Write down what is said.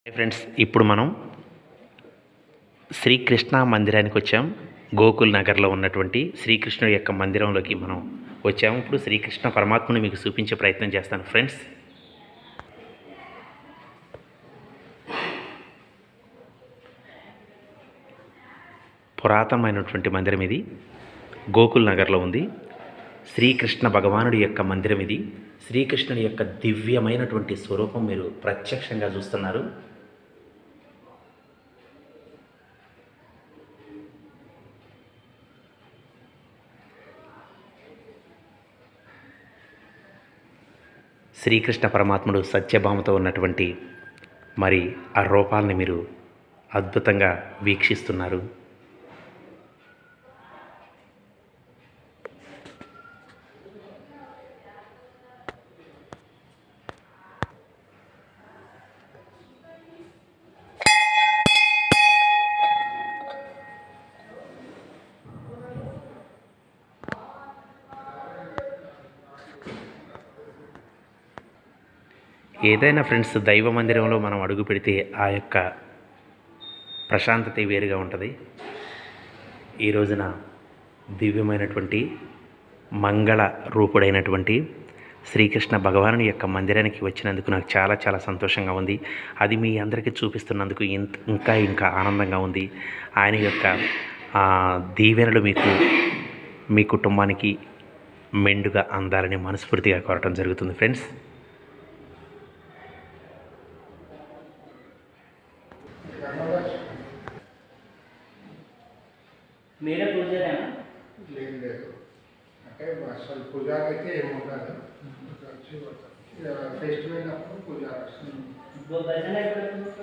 friends ఇప్పుడు మనం శ్రీకృష్ణ మందిరానికి వచ్చాం గోకుల్ నగర్లో ఉన్నటువంటి శ్రీకృష్ణుడి యొక్క మందిరంలోకి మనం వచ్చాము ఇప్పుడు శ్రీకృష్ణ పరమాత్మని మీకు చూపించే ప్రయత్నం చేస్తాను ఫ్రెండ్స్ పురాతనమైనటువంటి మందిరం ఇది గోకుల్ నగర్లో ఉంది శ్రీకృష్ణ భగవానుడి యొక్క మందిరం ఇది శ్రీకృష్ణుని యొక్క దివ్యమైనటువంటి స్వరూపం మీరు ప్రత్యక్షంగా చూస్తున్నారు శ్రీకృష్ణ పరమాత్ముడు సత్యభామతో ఉన్నటువంటి మరి ఆ రూపాలని మీరు అద్భుతంగా వీక్షిస్తున్నారు ఏదైనా ఫ్రెండ్స్ దైవ మందిరంలో మనం అడుగు పెడితే ఆ యొక్క ప్రశాంతత వేరుగా ఉంటుంది ఈ రోజున దివ్యమైనటువంటి మంగళ రూపుడైనటువంటి శ్రీకృష్ణ భగవానుని యొక్క మందిరానికి వచ్చినందుకు నాకు చాలా చాలా సంతోషంగా ఉంది అది మీ అందరికీ చూపిస్తున్నందుకు ఇంత ఇంకా ఇంకా ఆనందంగా ఉంది ఆయన యొక్క ఆ, దీవెనలు మీకు మీ కుటుంబానికి మెండుగా అందాలని మనస్ఫూర్తిగా కోరటం జరుగుతుంది ఫ్రెండ్స్ మీరే పూజారేనా లేదు లేదు అంటే అసలు పూజారి అయితే ఏముండదు వచ్చి ఫెస్టివల్ అప్పుడు పూజారి వస్తుంది ఇప్పుడు భజన ఎప్పుడు